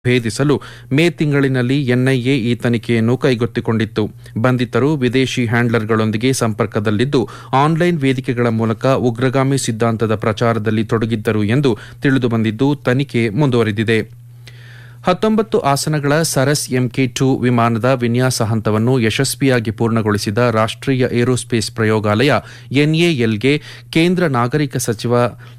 ಭೇದಿಸಲು ಮೇ ತಿಂಗಳಿನಲ್ಲಿ ಎನ್ಐಎ ಈ ತನಿಖೆಯನ್ನು ಕೈಗೆತ್ತಿಕೊಂಡಿತ್ತು ಬಂಧಿತರು ವಿದೇಶಿ ಹ್ಯಾಂಡ್ಲರ್ಗಳೊಂದಿಗೆ ಸಂಪರ್ಕದಲ್ಲಿದ್ದು ಆನ್ಲೈನ್ ವೇದಿಕೆಗಳ ಮೂಲಕ ಉಗ್ರಗಾಮಿ ಸಿದ್ಧಾಂತದ ಪ್ರಚಾರದಲ್ಲಿ ತೊಡಗಿದ್ದರು ಎಂದು ತಿಳಿದುಬಂದಿದ್ದು ತನಿಖೆ ಮುಂದುವರೆದಿದೆ ಹತ್ತೊಂಬತ್ತು ಆಸನಗಳ ಸರಸ್ ಎಂಕೆ ಟು ವಿಮಾನದ ವಿನ್ಯಾಸ ಹಂತವನ್ನು ಯಶಸ್ವಿಯಾಗಿ ಪೂರ್ಣಗೊಳಿಸಿದ ರಾಷ್ಟ್ರೀಯ ಏರೋಸ್ಪೇಸ್ ಪ್ರಯೋಗಾಲಯ ಎನ್ಎಎಲ್ಗೆ ಕೇಂದ್ರ ನಾಗರಿಕ ಸಚಿವ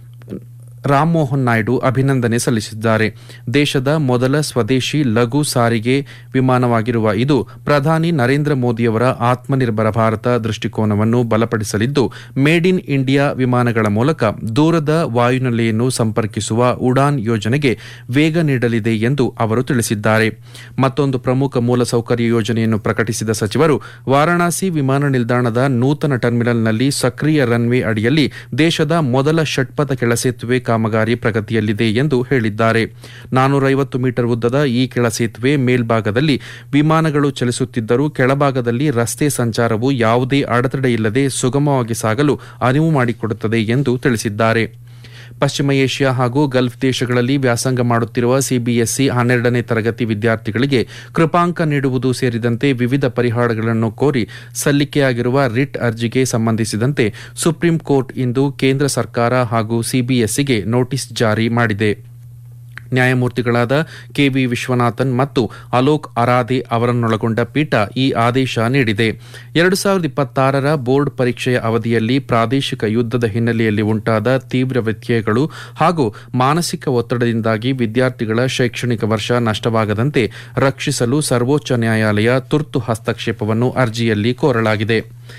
ರಾಮಮೋಹನ್ ನಾಯ್ಡು ಅಭಿನಂದನೆ ಸಲ್ಲಿಸಿದ್ದಾರೆ ದೇಶದ ಮೊದಲ ಸ್ವದೇಶಿ ಲಘು ಸಾರಿಗೆ ವಿಮಾನವಾಗಿರುವ ಇದು ಪ್ರಧಾನಿ ನರೇಂದ್ರ ಮೋದಿಯವರ ಆತ್ಮನಿರ್ಭರ ಭಾರತ ದೃಷ್ಟಿಕೋನವನ್ನು ಬಲಪಡಿಸಲಿದ್ದು ಮೇಡ್ ಇನ್ ಇಂಡಿಯಾ ವಿಮಾನಗಳ ಮೂಲಕ ದೂರದ ವಾಯುನೆಲೆಯನ್ನು ಸಂಪರ್ಕಿಸುವ ಉಡಾನ್ ಯೋಜನೆಗೆ ವೇಗ ನೀಡಲಿದೆ ಎಂದು ಅವರು ತಿಳಿಸಿದ್ದಾರೆ ಮತ್ತೊಂದು ಪ್ರಮುಖ ಮೂಲಸೌಕರ್ಯ ಯೋಜನೆಯನ್ನು ಪ್ರಕಟಿಸಿದ ಸಚಿವರು ವಾರಾಣಸಿ ವಿಮಾನ ನಿಲ್ದಾಣದ ನೂತನ ಟರ್ಮಿನಲ್ನಲ್ಲಿ ಸಕ್ರಿಯ ರನ್ವೇ ಅಡಿಯಲ್ಲಿ ದೇಶದ ಮೊದಲ ಷಟ್ಪಥ ಕೆಳಸೇತುವೆ ಕಾಮಗಾರಿ ಪ್ರಗತಿಯಲ್ಲಿದೆ ಎಂದು ಹೇಳಿದ್ದಾರೆ ನಾನೂರೈವತ್ತು ಮೀಟರ್ ಉದ್ದದ ಈ ಕೆಳಸೇತುವೆ ಮೇಲ್ಭಾಗದಲ್ಲಿ ವಿಮಾನಗಳು ಚಲಿಸುತ್ತಿದ್ದರೂ ಕೆಳಭಾಗದಲ್ಲಿ ರಸ್ತೆ ಸಂಚಾರವು ಯಾವುದೇ ಅಡೆತಡೆಯಿಲ್ಲದೆ ಸುಗಮವಾಗಿ ಸಾಗಲು ಅನುವು ಮಾಡಿಕೊಡುತ್ತದೆ ಎಂದು ತಿಳಿಸಿದ್ದಾರೆ ಪಶ್ಚಿಮ ಏಷ್ಯಾ ಹಾಗೂ ಗಲ್ಫ್ ದೇಶಗಳಲ್ಲಿ ವ್ಯಾಸಂಗ ಮಾಡುತ್ತಿರುವ ಸಿಬಿಎಸ್ಇ ಹನ್ನೆರಡನೇ ತರಗತಿ ವಿದ್ಯಾರ್ಥಿಗಳಿಗೆ ಕೃಪಾಂಕ ನೀಡುವುದು ಸೇರಿದಂತೆ ವಿವಿಧ ಪರಿಹಾರಗಳನ್ನು ಕೋರಿ ಸಲ್ಲಿಕೆಯಾಗಿರುವ ರಿಟ್ ಅರ್ಜಿಗೆ ಸಂಬಂಧಿಸಿದಂತೆ ಸುಪ್ರೀಂ ಕೋರ್ಟ್ ಇಂದು ಕೇಂದ್ರ ಸರ್ಕಾರ ಹಾಗೂ ಸಿಬಿಎಸ್ಇಗೆ ನೋಟಿಸ್ ಜಾರಿ ಮಾಡಿದೆ ನ್ಯಾಯಮೂರ್ತಿಗಳಾದ ಕೆವಿ ವಿಶ್ವನಾಥನ್ ಮತ್ತು ಅಲೋಕ್ ಅರಾಧೆ ಅವರನ್ನೊಳಗೊಂಡ ಪೀಠ ಈ ಆದೇಶ ನೀಡಿದೆ ಎರಡು ಸಾವಿರದ ಇಪ್ಪತ್ತಾರರ ಬೋರ್ಡ್ ಪರೀಕ್ಷೆಯ ಅವಧಿಯಲ್ಲಿ ಪ್ರಾದೇಶಿಕ ಯುದ್ದದ ಹಿನ್ನೆಲೆಯಲ್ಲಿ ಉಂಟಾದ ತೀವ್ರ ವ್ಯತ್ಯಯಗಳು ಹಾಗೂ ಮಾನಸಿಕ ಒತ್ತಡದಿಂದಾಗಿ ವಿದ್ಯಾರ್ಥಿಗಳ ಶೈಕ್ಷಣಿಕ ವರ್ಷ ನಷ್ಟವಾಗದಂತೆ ರಕ್ಷಿಸಲು ಸರ್ವೋಚ್ಚ ನ್ಯಾಯಾಲಯ ತುರ್ತು ಹಸ್ತಕ್ಷೇಪವನ್ನು ಅರ್ಜಿಯಲ್ಲಿ ಕೋರಲಾಗಿದೆ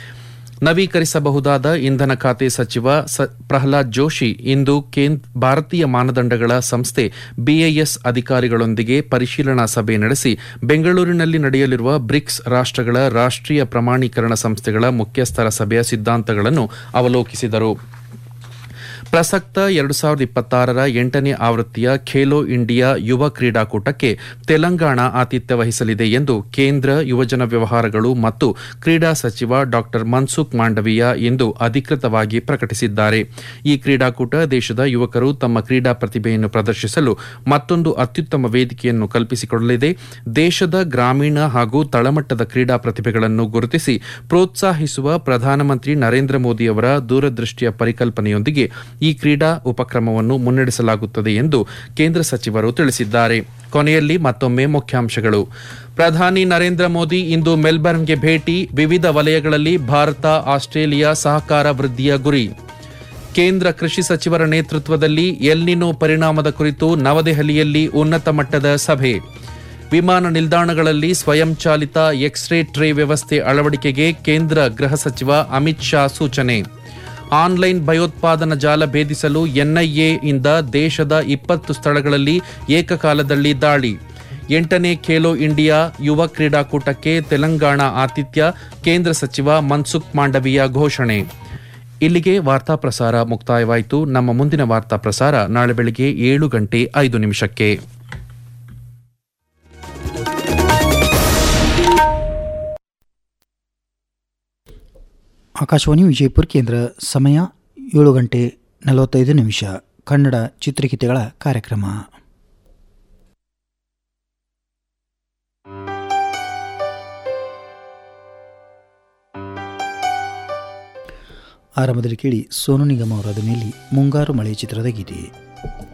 ನವೀಕರಿಸಬಹುದಾದ ಇಂಧನ ಖಾತೆ ಸಚಿವ ಪ್ರಹ್ಲಾದ್ ಜೋಶಿ ಇಂದು ಭಾರತೀಯ ಮಾನದಂಡಗಳ ಸಂಸ್ಥೆ ಬಿಐಎಸ್ ಅಧಿಕಾರಿಗಳೊಂದಿಗೆ ಪರಿಶೀಲನಾ ಸಭೆ ನಡೆಸಿ ಬೆಂಗಳೂರಿನಲ್ಲಿ ನಡೆಯಲಿರುವ ಬ್ರಿಕ್ಸ್ ರಾಷ್ಟ್ರಗಳ ರಾಷ್ಟ್ರೀಯ ಪ್ರಮಾಣೀಕರಣ ಸಂಸ್ಥೆಗಳ ಮುಖ್ಯಸ್ಥರ ಸಭೆಯ ಸಿದ್ಧಾಂತಗಳನ್ನು ಅವಲೋಕಿಸಿದರು ಪ್ರಸಕ್ತ ಎರಡು ಸಾವಿರದ ಇಪ್ಪತ್ತಾರರ ಎಂಟನೇ ಆವೃತ್ತಿಯ ಖೇಲೋ ಇಂಡಿಯಾ ಯುವ ಕ್ರೀಡಾಕೂಟಕ್ಕೆ ತೆಲಂಗಾಣ ಆತಿಥ್ಯ ವಹಿಸಲಿದೆ ಎಂದು ಕೇಂದ್ರ ಯುವಜನ ವ್ಯವಹಾರಗಳು ಮತ್ತು ಕ್ರೀಡಾ ಸಚಿವ ಡಾ ಮನ್ಸುಖ್ ಮಾಂಡವೀಯ ಇಂದು ಅಧಿಕೃತವಾಗಿ ಪ್ರಕಟಿಸಿದ್ದಾರೆ ಈ ಕ್ರೀಡಾಕೂಟ ದೇಶದ ಯುವಕರು ತಮ್ಮ ಕ್ರೀಡಾ ಪ್ರತಿಭೆಯನ್ನು ಪ್ರದರ್ಶಿಸಲು ಮತ್ತೊಂದು ಅತ್ಯುತ್ತಮ ವೇದಿಕೆಯನ್ನು ಕಲ್ಪಿಸಿಕೊಡಲಿದೆ ದೇಶದ ಗ್ರಾಮೀಣ ಹಾಗೂ ತಳಮಟ್ಟದ ಕ್ರೀಡಾ ಪ್ರತಿಭೆಗಳನ್ನು ಗುರುತಿಸಿ ಪ್ರೋತ್ಸಾಹಿಸುವ ಪ್ರಧಾನಮಂತ್ರಿ ನರೇಂದ್ರ ಮೋದಿಯವರ ದೂರದೃಷ್ಟಿಯ ಪರಿಕಲ್ಪನೆಯೊಂದಿಗೆ ಈ ಕ್ರೀಡಾ ಉಪಕ್ರಮವನ್ನು ಮುನ್ನಡೆಸಲಾಗುತ್ತದೆ ಎಂದು ಕೇಂದ್ರ ಸಚಿವರು ತಿಳಿಸಿದ್ದಾರೆ ಕೊನೆಯಲ್ಲಿ ಮತ್ತೊಮ್ಮೆ ಮುಖ್ಯಾಂಶಗಳು ಪ್ರಧಾನಿ ನರೇಂದ್ರ ಮೋದಿ ಇಂದು ಮೆಲ್ಬರ್ನ್ಗೆ ಭೇಟಿ ವಿವಿಧ ವಲಯಗಳಲ್ಲಿ ಭಾರತ ಆಸ್ಟ್ರೇಲಿಯಾ ಸಹಕಾರ ವೃದ್ಧಿಯ ಗುರಿ ಕೇಂದ್ರ ಕೃಷಿ ಸಚಿವರ ನೇತೃತ್ವದಲ್ಲಿ ಎಲ್ನಿನೋ ಪರಿಣಾಮದ ಕುರಿತು ನವದೆಹಲಿಯಲ್ಲಿ ಉನ್ನತ ಮಟ್ಟದ ಸಭೆ ವಿಮಾನ ನಿಲ್ದಾಣಗಳಲ್ಲಿ ಸ್ವಯಂಚಾಲಿತ ಎಕ್ಸ್ರೇ ಟ್ರೇ ವ್ಯವಸ್ಥೆ ಅಳವಡಿಕೆಗೆ ಕೇಂದ್ರ ಗೃಹ ಸಚಿವ ಅಮಿತ್ ಶಾ ಸೂಚನೆ ಆನ್ಲೈನ್ ಭಯೋತ್ಪಾದನಾ ಜಾಲ ಭೇದಿಸಲು ಎನ್ಐಎ ಇಂದ ದೇಶದ ಇಪ್ಪತ್ತು ಸ್ಥಳಗಳಲ್ಲಿ ಏಕಕಾಲದಲ್ಲಿ ದಾಳಿ ಎಂಟನೇ ಖೇಲೋ ಇಂಡಿಯಾ ಯುವ ಕ್ರೀಡಾಕೂಟಕ್ಕೆ ತೆಲಂಗಾಣ ಆತಿಥ್ಯ ಕೇಂದ್ರ ಸಚಿವ ಮನ್ಸುಖ್ ಮಾಂಡವೀಯ ಘೋಷಣೆ ಇಲ್ಲಿಗೆ ವಾರ್ತಾ ಪ್ರಸಾರ ಮುಕ್ತಾಯವಾಯಿತು ನಮ್ಮ ಮುಂದಿನ ವಾರ್ತಾ ಪ್ರಸಾರ ನಾಳೆ ಬೆಳಗ್ಗೆ ಏಳು ಗಂಟೆ ಐದು ನಿಮಿಷಕ್ಕೆ ಆಕಾಶವಾಣಿ ವಿಜಯಪುರ ಕೇಂದ್ರ ಸಮಯ ಏಳು ಗಂಟೆ ನಲವತ್ತೈದು ನಿಮಿಷ ಕನ್ನಡ ಚಿತ್ರಗೀತೆಗಳ ಕಾರ್ಯಕ್ರಮ ಆರಂಭದಲ್ಲಿ ಕೇಳಿ ಸೋನು ನಿಗಮ ಅವರ ಧ್ವನಿಯಲ್ಲಿ ಮುಂಗಾರು ಮಳೆ ಚಿತ್ರದ ಗೀತೆ